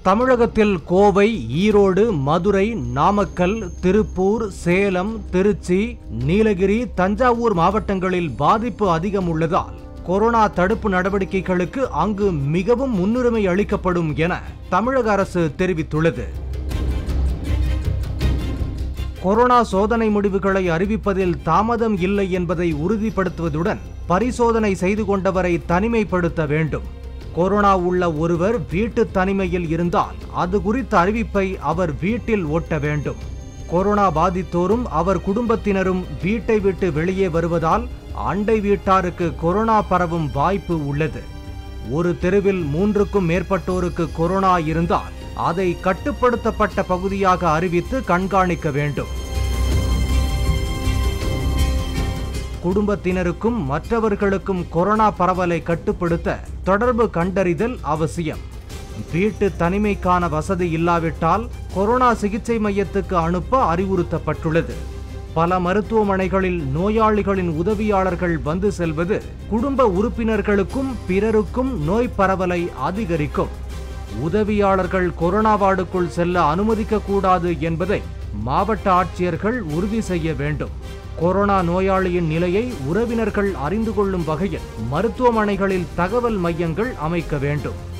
தமிழகத்தில் கோவை ஈரோடு மதுரை நாமக்கல் திருப்பூர் சேலம் திருச்சி நீலகிரி தஞ்சாவூர் மாவட்டங்களில் பாதிப்பு அதிகம் உள்ளதால் கொரோனா தடுப்பு நடவடிக்கைகளுக்கு அங்கு மிகவும் முன்னுரிமை அளிக்கப்படும் என தமிழக அரசு தெரிவித்துள்ளது கொரோனா சோதனை முடிவுகளை அறிவிப்பதில் தாமதம் இல்லை என்பதை உறுதிப்படுத்துவதுடன் பரிசோதனை செய்து கொண்டவரை தனிமைப்படுத்த வேண்டும் கொரோனா உள்ள ஒருவர் வீட்டு தனிமையில் இருந்தால் அது குறித்த அறிவிப்பை அவர் வீட்டில் ஒட்ட வேண்டும் கொரோனா பாதித்தோரும் அவர் குடும்பத்தினரும் வீட்டை விட்டு வெளியே வருவதால் அண்டை வீட்டாருக்கு கொரோனா பரவும் வாய்ப்பு உள்ளது ஒரு தெருவில் மூன்றுக்கும் மேற்பட்டோருக்கு கொரோனா இருந்தால் அதை கட்டுப்படுத்தப்பட்ட பகுதியாக அறிவித்து கண்காணிக்க வேண்டும் குடும்பத்தினருக்கும் மற்றவர்களுக்கும் கொரோனா பரவலை கட்டுப்படுத்த தொடர்பு கண்டறிதல் அவசியம் வீட்டு தனிமைக்கான வசதி இல்லாவிட்டால் கொரோனா சிகிச்சை மையத்துக்கு அனுப்ப அறிவுறுத்தப்பட்டுள்ளது பல மருத்துவமனைகளில் நோயாளிகளின் உதவியாளர்கள் வந்து செல்வது குடும்ப உறுப்பினர்களுக்கும் பிறருக்கும் நோய் பரவலை அதிகரிக்கும் உதவியாளர்கள் கொரோனா வார்டுக்குள் செல்ல அனுமதிக்க கூடாது என்பதை மாவட்ட ஆட்சியர்கள் உறுதி செய்ய வேண்டும் கொரோனா நோயாளியின் நிலையை உறவினர்கள் அறிந்து கொள்ளும் வகையில் மருத்துவமனைகளில் தகவல் மையங்கள் அமைக்க வேண்டும்